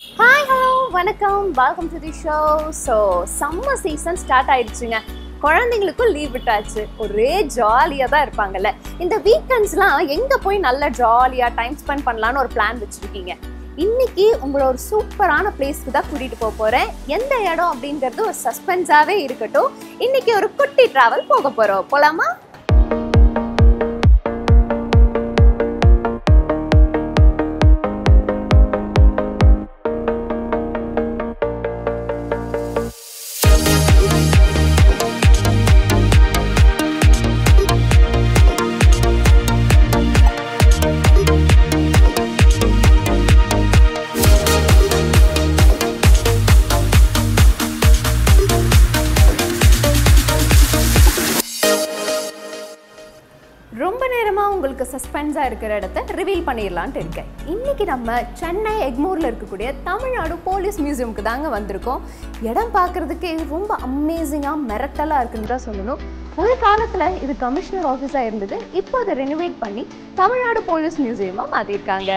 Hi hello வணக்கம் welcome to the show so summer season start ஆயிடுச்சுங்க குழந்தைங்களுக்கும் leave விட்டாச்சு ஒரே ஜாலியாக தான் இருப்பாங்கல்ல இந்த வீக்கெண்ட்ஸ்லாம் எங்கே போய் நல்லா ஜாலியாக டைம் ஸ்பெண்ட் பண்ணலான்னு ஒரு பிளான் வச்சுருக்கீங்க இன்னைக்கு உங்களை ஒரு சூப்பரான பிளேஸ்க்கு தான் கூட்டிகிட்டு போக போகிறேன் எந்த இடம் அப்படிங்கிறது ஒரு சஸ்பென்ஸாகவே இருக்கட்டும் இன்னைக்கு ஒரு குட்டி ட்ராவல் போக போகிறோம் போலாமா ரொம்ப நேரமாக உங்களுக்கு சஸ்பென்ஸாக இருக்கிற இடத்த ரிவீல் பண்ணிடலான்ட்டு இருக்கேன் இன்னைக்கு நம்ம சென்னை எக்மோரில் இருக்கக்கூடிய தமிழ்நாடு போலீஸ் மியூசியம்க்கு தாங்க வந்திருக்கோம் இடம் பார்க்குறதுக்கு ரொம்ப அமேசிங்காக மிரட்டலாக இருக்குன்னு தான் சொல்லணும் ஒரு காலத்தில் இது கமிஷனர் ஆஃபீஸாக இருந்தது இப்போ அதை ரெனோவேட் பண்ணி தமிழ்நாடு போலீஸ் மியூசியமாக மாற்றிருக்காங்க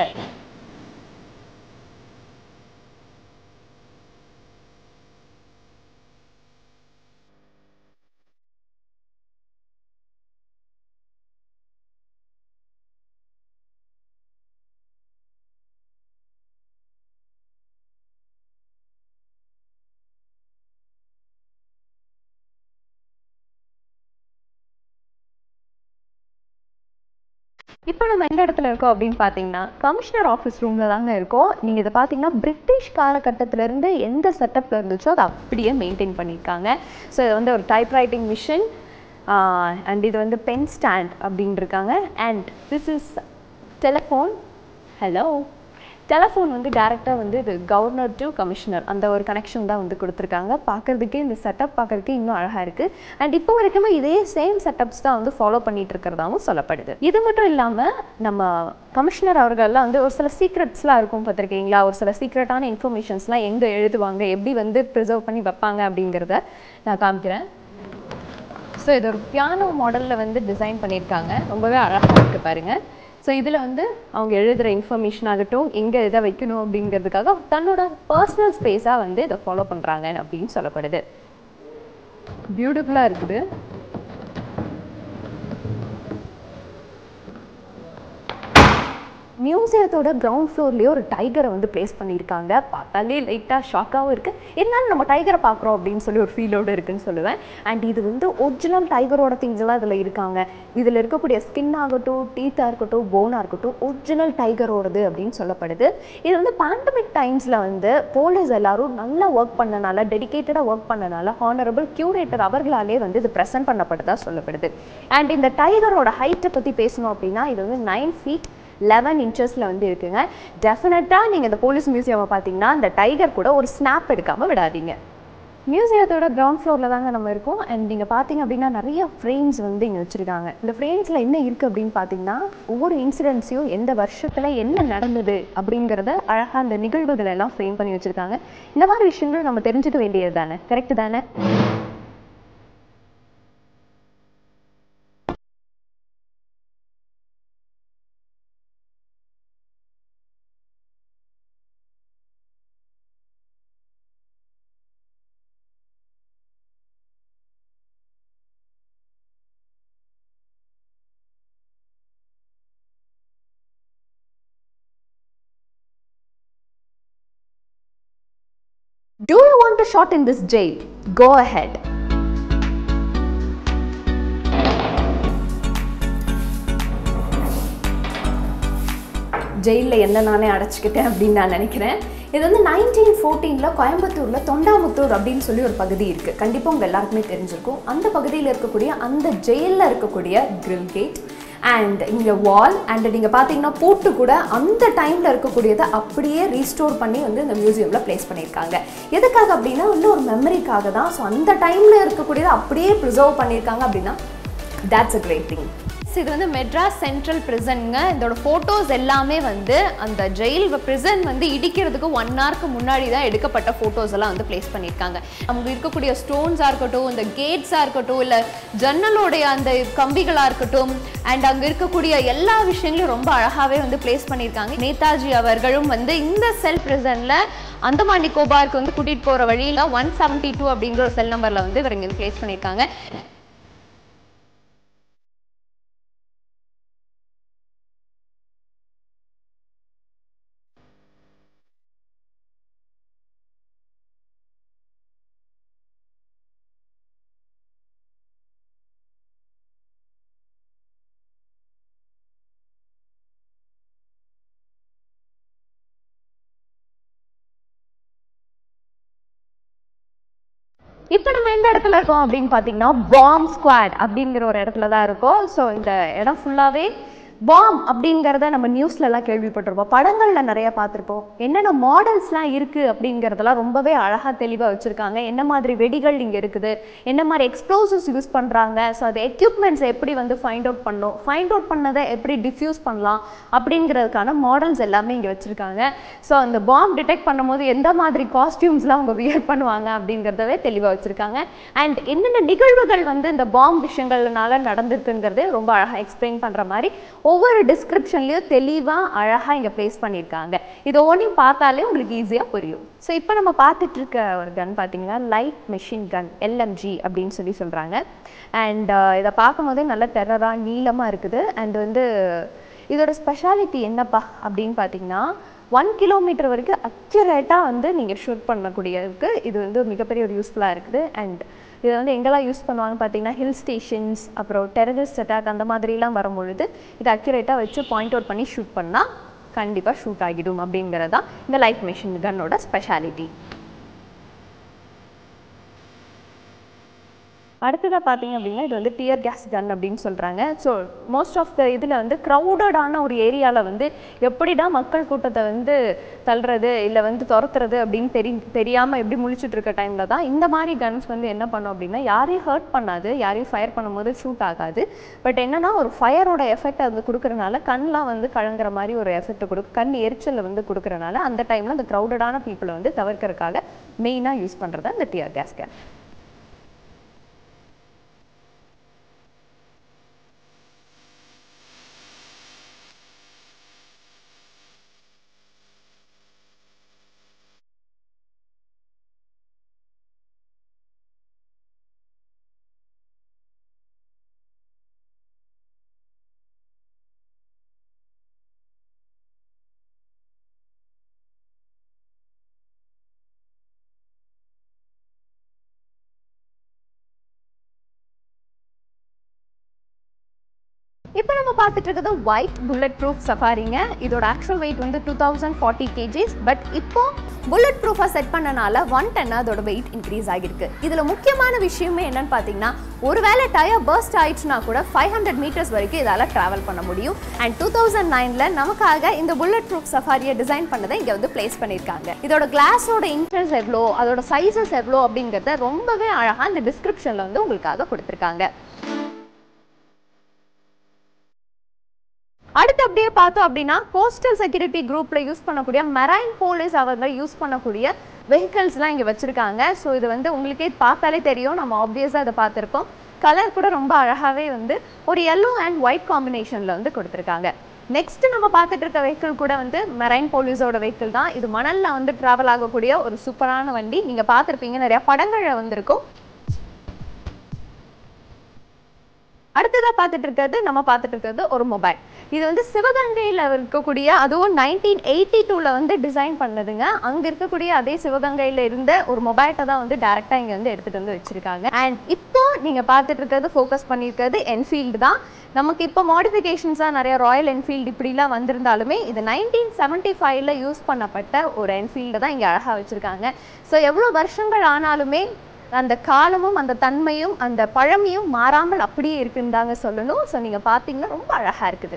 இப்போ நம்ம எந்த இடத்துல இருக்கோம் அப்படின்னு பார்த்தீங்கன்னா கமிஷனர் ஆஃபீஸ் ரூமில் தாங்க இருக்கோம் நீங்கள் இதை பார்த்தீங்கன்னா பிரிட்டிஷ் காலகட்டத்திலேருந்து எந்த செட்டப்பில் இருந்துச்சோ அதை அப்படியே மெயின்டைன் பண்ணியிருக்காங்க ஸோ இது வந்து ஒரு டைப் ரைட்டிங் மிஷின் அண்ட் இது வந்து பென் ஸ்டாண்ட் அப்படின்னு இருக்காங்க and this is telephone hello telephone வந்து டேரெக்டாக வந்து இது கவர்னர் டு கமிஷனர் அந்த ஒரு கனெக்ஷன் தான் வந்து கொடுத்துருக்காங்க பார்க்குறதுக்கே இந்த செட்டப் பார்க்குறதுக்கு இன்னும் அழகாக இருக்குது அண்ட் இப்போ வரைக்குமே இதே சேம் செட்டப்ஸ் தான் வந்து ஃபாலோ பண்ணிட்டு இருக்கிறதாவும் சொல்லப்படுது இது மட்டும் இல்லாமல் நம்ம கமிஷனர் அவர்கள்லாம் வந்து ஒரு சில சீக்ரெட்ஸ்லாம் இருக்கும் பார்த்துருக்கீங்களா ஒரு சில சீக்ரெட்டான இன்ஃபர்மேஷன்ஸ்லாம் எங்கே எழுதுவாங்க எப்படி வந்து ப்ரிசர்வ் பண்ணி வைப்பாங்க அப்படிங்கிறத நான் காமிக்கிறேன் ஸோ இது ஒரு பியானோ மாடலில் வந்து டிசைன் பண்ணியிருக்காங்க ரொம்பவே அழகாக இருக்குது பாருங்கள் ஸோ இதில் வந்து அவங்க எழுதுகிற இன்ஃபர்மேஷன் ஆகட்டும் எங்கே இதை வைக்கணும் அப்படிங்கிறதுக்காக தன்னோட பர்சனல் ஸ்பேஸாக வந்து இதை ஃபாலோ பண்ணுறாங்க அப்படின்னு சொல்லப்படுது பியூட்டிஃபுல்லாக இருக்குது மியூசியத்தோட கிரவுண்ட் ஃப்ளோர்லேயே ஒரு டைகரை வந்து பிளேஸ் பண்ணியிருக்காங்க பார்த்தாலே லைட்டாக ஷாக்காகவும் இருக்குது இருந்தாலும் நம்ம டைகரை பார்க்குறோம் அப்படின்னு சொல்லி ஒரு ஃபீலோடு இருக்குன்னு சொல்லுவேன் அண்ட் இது வந்து ஒரிஜினல் டைகரோட திங்ஸ் எல்லாம் இதில் இருக்காங்க இதில் இருக்கக்கூடிய ஸ்கின் ஆகட்டும் டீத்தாக இருக்கட்டும் போனாக இருக்கட்டும் ஒரிஜினல் டைகரோடது அப்படின்னு சொல்லப்படுது இது வந்து பேண்டமிக் டைம்ஸில் வந்து போலீஸ் எல்லாரும் நல்லா ஒர்க் பண்ணனால டெடிக்கேட்டடாக ஒர்க் பண்ணனால ஹானரபிள் கியூரேட்டர் அவர்களாலே வந்து இது ப்ரெசென்ட் பண்ணப்பட்டதாக சொல்லப்படுது அண்ட் இந்த டைகரோட ஹைட்டை பற்றி பேசணும் அப்படின்னா இது வந்து நைன் ஃபீட் லெவன் இன்ச்சஸில் வந்து இருக்குங்க டெஃபினட்டாக நீங்கள் இந்த போலீஸ் மியூசியமை பார்த்தீங்கன்னா அந்த டைகர் கூட ஒரு ஸ்னாப் எடுக்காமல் விடாதீங்க மியூசியத்தோட கிரவுண்ட் ஃப்ளோரில் தாங்க நம்ம இருக்கோம் அண்ட் நீங்கள் பார்த்தீங்க அப்படின்னா நிறைய ஃப்ரேம்ஸ் வந்து இங்கே வச்சுருக்காங்க இந்த ஃப்ரேம்ஸில் என்ன இருக்குது அப்படின்னு பார்த்தீங்கன்னா ஒவ்வொரு இன்சிடென்ட்ஸையும் எந்த வருஷத்தில் என்ன நடந்தது அப்படிங்கிறத அழகாக அந்த நிகழ்வுகள் எல்லாம் ஃப்ரேம் பண்ணி வச்சுருக்காங்க இந்த மாதிரி விஷயங்களும் நம்ம தெரிஞ்சுக்க வேண்டியது தானே கரெக்டு தானே Do you want a shot in this jail? Go ahead. ஜெயிலில் என்ன நானே அடைச்சிக்கிட்டேன் அப்படின்னு நான் நினைக்கிறேன் இது வந்து நைன்டீன் ஃபோர்டீனில் கோயம்புத்தூரில் தொண்டாமுத்தூர் அப்படின்னு சொல்லி ஒரு பகுதி இருக்குது கண்டிப்பாக உங்கள் எல்லாருக்குமே தெரிஞ்சிருக்கும் அந்த பகுதியில் இருக்கக்கூடிய அந்த ஜெயிலில் இருக்கக்கூடிய கிரில் கேட் அண்ட் இங்கே வால் அண்ட் நீங்கள் பார்த்தீங்கன்னா பூட்டு கூட அந்த டைமில் இருக்கக்கூடியதை அப்படியே ரீஸ்டோர் பண்ணி வந்து இந்த மியூசியமில் ப்ளேஸ் பண்ணியிருக்காங்க எதுக்காக அப்படின்னா வந்து ஒரு மெமரிக்காக தான் ஸோ அந்த டைமில் இருக்கக்கூடியதை அப்படியே ப்ரிசர்வ் பண்ணியிருக்காங்க அப்படின்னா that's a great thing so இது வந்து மெட்ராஸ் சென்ட்ரல் ப்ரிசனுங்க இதோட ஃபோட்டோஸ் எல்லாமே வந்து அந்த ஜெயில் ப்ரிசன் வந்து இடிக்கிறதுக்கு ஒன் ஹவருக்கு முன்னாடி தான் எடுக்கப்பட்ட ஃபோட்டோஸ் எல்லாம் வந்து ப்ளேஸ் பண்ணியிருக்காங்க அங்கே இருக்கக்கூடிய ஸ்டோன்ஸாக இருக்கட்டும் இந்த கேட்ஸாக இருக்கட்டும் இல்லை ஜன்னலோடைய அந்த கம்பிகளாக இருக்கட்டும் அண்ட் அங்கே இருக்கக்கூடிய எல்லா விஷயங்களும் ரொம்ப அழகாகவே வந்து ப்ளேஸ் பண்ணியிருக்காங்க நேதாஜி அவர்களும் வந்து இந்த செல் ப்ரிசனில் அந்தமான் நிக்கோபாருக்கு வந்து கூட்டிகிட்டு போகிற வழியில் ஒன் செவன்ட்டி டூ அப்படிங்கிற ஒரு செல் நம்பரில் வந்து இவர் இங்கே பிளேஸ் பண்ணியிருக்காங்க இப்போ நம்ம எந்த இடத்துல இருக்கோம் அப்படின்னு பார்த்தீங்கன்னா பாம் ஸ்குவாட் அப்படிங்கிற ஒரு இடத்துல தான் இருக்கோம் ஸோ இந்த இடம் ஃபுல்லாகவே பாம் அப்படிங்கிறத நம்ம நியூஸ்லலாம் கேள்விப்பட்டிருப்போம் படங்களில் நிறைய பார்த்துருப்போம் என்னென்ன மாடல்ஸ்லாம் இருக்குது அப்படிங்கிறதெல்லாம் ரொம்பவே அழகாக தெளிவாக வச்சுருக்காங்க என்ன மாதிரி வெடிகள் இங்கே இருக்குது என்ன மாதிரி எக்ஸ்ப்ளோசிவ்ஸ் யூஸ் பண்ணுறாங்க ஸோ அது எக்யூப்மெண்ட்ஸ் எப்படி வந்து ஃபைண்ட் அவுட் பண்ணணும் ஃபைண்ட் அவுட் பண்ணதை எப்படி டிஃப்யூஸ் பண்ணலாம் அப்படிங்கிறதுக்கான மாடல்ஸ் எல்லாமே இங்கே வச்சுருக்காங்க ஸோ அந்த பாம் டிடெக்ட் பண்ணும்போது எந்த மாதிரி காஸ்டியூம்ஸ்லாம் அவங்க வியர் பண்ணுவாங்க அப்படிங்கிறதவே தெளிவாக வச்சுருக்காங்க அண்ட் என்னென்ன நிகழ்வுகள் வந்து இந்த பாம் விஷயங்கள்னால நடந்திருக்குங்கிறதே ரொம்ப அழகாக எக்ஸ்பிளைன் பண்ணுற மாதிரி ஒவ்வொரு டிஸ்கிரிப்ஷன்லேயும் தெளிவாக அழகாக இங்கே ப்ளேஸ் பண்ணியிருக்காங்க இது ஒன்றையும் பார்த்தாலே உங்களுக்கு ஈஸியாக புரியும் ஸோ இப்போ நம்ம பார்த்துட்டு இருக்க ஒரு கன் பார்த்தீங்கன்னா லைட் மெஷின் கன் எல்எம்ஜி அப்படின்னு சொல்லி சொல்கிறாங்க அண்ட் இதை பார்க்கும்போதே நல்ல டெரராக நீளமாக இருக்குது அண்ட் வந்து இதோட ஸ்பெஷாலிட்டி என்னப்பா அப்படின்னு பார்த்தீங்கன்னா ஒன் கிலோமீட்டர் வரைக்கும் அக்யூரேட்டாக வந்து நீங்கள் ஷூட் பண்ணக்கூடியதுக்கு இது வந்து மிகப்பெரிய ஒரு யூஸ்ஃபுல்லாக இருக்குது அண்ட் இதை வந்து எங்கெல்லாம் யூஸ் பண்ணுவாங்கன்னு பார்த்தீங்கன்னா ஹில் ஸ்டேஷன்ஸ் அப்புறம் டெரரிஸ்ட் அட்டாக் அந்த மாதிரிலாம் வரும்பொழுது இதை அக்யூரேட்டாக வச்சு பாயிண்ட் அவுட் பண்ணி ஷூட் பண்ணால் கண்டிப்பாக ஷூட் ஆகிடும் அப்படிங்கிறது தான் இந்த லைட் மிஷின் கன்னோட ஸ்பெஷாலிட்டி அடுத்ததாக பார்த்தீங்க அப்படின்னா இது வந்து டியர் கேஸ் கன் அப்படின்னு சொல்கிறாங்க ஸோ மோஸ்ட் ஆஃப் த இதில் வந்து க்ரௌடடான ஒரு ஏரியாவில் வந்து எப்படிடா மக்கள் கூட்டத்தை வந்து தள்ளுறது இல்லை வந்து துரத்துறது அப்படின்னு தெரி தெரியாமல் எப்படி முழிச்சிட்டு இருக்க டைமில் தான் இந்த மாதிரி கன்ஸ் வந்து என்ன பண்ணும் அப்படின்னா யாரையும் ஹர்ட் பண்ணாது யாரையும் ஃபயர் பண்ணும்போது ஷூட் ஆகாது பட் என்னன்னா ஒரு ஃபயரோட எஃபெக்ட் அது கொடுக்கறனால கண்லாம் வந்து கலங்குற மாதிரி ஒரு எஃபெக்ட் கொடுக்கும் கண் எரிச்சல் வந்து கொடுக்கறனால அந்த டைமில் அந்த க்ரௌடடான பீப்புளை வந்து தவிர்க்கறதுக்காக மெயினாக யூஸ் பண்ணுறது அந்த டியர் கேஸ் கன் இப்போ நம்ம பார்த்துட்டு இருக்கிறது ஒயிட் புல்லட் ப்ரூஃப் சஃபாரிங்க இதோட ஆக்சுவல் வெயிட் வந்து two thousand forty KGs but இப்போ புல்லட் ப்ரூஃபாக செட் பண்ணனால ஒன் டென் அதோட வெயிட் இன்க்ரீஸ் ஆகிருக்கு இதில் முக்கியமான விஷயமே என்னன்னு பார்த்தீங்கன்னா ஒருவேளை டயர் பர்ஸ்ட் ஆயிடுச்சுன்னா கூட ஃபைவ் ஹண்ட்ரட் மீட்டர்ஸ் வரைக்கும் இதால் ட்ராவல் பண்ண முடியும் அண்ட் டூ தௌசண்ட் நைனில் நமக்காக இந்த புல்லட் ப்ரூஃப் சஃபாரியை டிசைன் பண்ணதை இங்கே வந்து பிளேஸ் பண்ணியிருக்காங்க இதோட கிளாஸோட இன்ச்சஸ் எவ்வளோ அதோட சைஸஸ் எவ்வளோ அப்படிங்கிறத ரொம்பவே அழகாக இந்த டிஸ்கிரிப்ஷனில் வந்து உங்களுக்காக கொடுத்துருக்காங்க அடுத்து அப்படியே பார்த்தோம் அப்படின்னா கோஸ்டல் செக்யூரிட்டி குரூப்ல யூஸ் பண்ணக்கூடிய மெரைன் போலீஸ் அவங்க யூஸ் பண்ணக்கூடிய வெஹிக்கல்ஸ்லாம் இங்கே வச்சிருக்காங்க ஸோ இது வந்து உங்களுக்கே பார்த்தாலே தெரியும் நம்ம ஆப்வியஸாக அதை பார்த்துருக்கோம் கலர் கூட ரொம்ப அழகாகவே வந்து ஒரு yellow அண்ட் ஒயிட் காம்பினேஷனில் வந்து கொடுத்துருக்காங்க நெக்ஸ்ட் நம்ம பார்த்துட்டு இருக்க வெஹிக்கிள் கூட வந்து மெரைன் போலீஸோட வெஹிக்கிள் தான் இது மணல்ல வந்து டிராவல் ஆகக்கூடிய ஒரு சூப்பரான வண்டி நீங்கள் பார்த்துருப்பீங்க நிறைய படங்கள்ல வந்திருக்கும் அடுத்ததா பார்த்துட்டு இருக்கிறது நம்ம பார்த்துட்டு இருக்கிறது ஒரு மொபைல் இது வந்து சிவகங்கையில் இருக்கக்கூடிய அதுவும் நைன்டீன் எயிட்டி டூவில் வந்து டிசைன் பண்ணதுங்க அங்கே இருக்கக்கூடிய அதே சிவகங்கையில் இருந்த ஒரு மொபைலை தான் வந்து டேரெக்டாக இங்கே வந்து எடுத்துகிட்டு வந்து வச்சுருக்காங்க அண்ட் இப்போ நீங்கள் பார்த்துட்டு இருக்கிறது ஃபோக்கஸ் பண்ணியிருக்கிறது என்ஃபீல்டு தான் நமக்கு இப்போ மாடிஃபிகேஷன்ஸாக நிறைய ராயல் என்ஃபீல்டு இப்படிலாம் வந்திருந்தாலுமே இது நைன்டீன் செவன்ட்டி ஃபைவ்ல யூஸ் பண்ணப்பட்ட ஒரு என்ஃபீல்டு தான் இங்கே அழகாக வச்சுருக்காங்க ஸோ எவ்வளோ வருஷங்கள் ஆனாலுமே அந்த காலமும் அந்த தன்மையும் அந்த பழமையும் மாறாமல் அப்படியே இருக்குன்னு தாங்க சொல்லணும் ஸோ நீங்கள் பார்த்தீங்கன்னா ரொம்ப அழகாக இருக்குது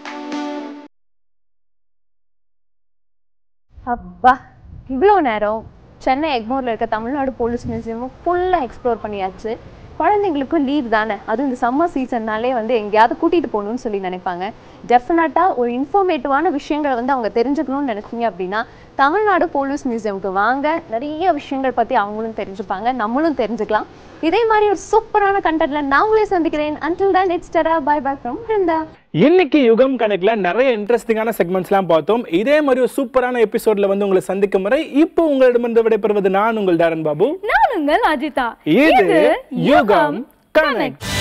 அப்பா இவ்வளோ நேரம் சென்னை எக்மோரில் இருக்க தமிழ்நாடு போலீஸ் மியூசியமும் ஃபுல்லாக எக்ஸ்ப்ளோர் பண்ணியாச்சு குழந்தைங்களுக்கும் லீவ் தானே அதுவும் இந்த சம்மர் சீசன்னாலே வந்து எங்கேயாவது கூட்டிட்டு போகணும்னு சொல்லி நினைப்பாங்க டெஃபினட்டாக ஒரு இன்ஃபர்மேட்டிவான விஷயங்களை வந்து அவங்க தெரிஞ்சுக்கணும்னு நினைச்சீங்க அப்படின்னா தமிழ்நாடு போலீஸ் மியூசியம்க்கு வாங்க நிறைய விஷயங்கள் பற்றி அவங்களும் தெரிஞ்சுப்பாங்க நம்மளும் தெரிஞ்சுக்கலாம் இதே மாதிரி ஒரு சூப்பரான கண்டென்ட்ல நான் உங்களே சந்திக்கிறேன் அன்டில் தான் next bye bye from Brinda இன்னைக்கு யுகம் கணக்குல நிறைய இன்ட்ரெஸ்டிங்கான செக்மெண்ட்ஸ்லாம் பார்த்தோம் இதே மாதிரி ஒரு சூப்பரான எபிசோட்ல வந்து உங்களை சந்திக்கும் வரை இப்போ உங்களிடமிருந்து விடைபெறுவது நான் உங்கள் டாரன் பாபு நான் உங்கள் அஜிதா இது யுகம் கனெக்ட்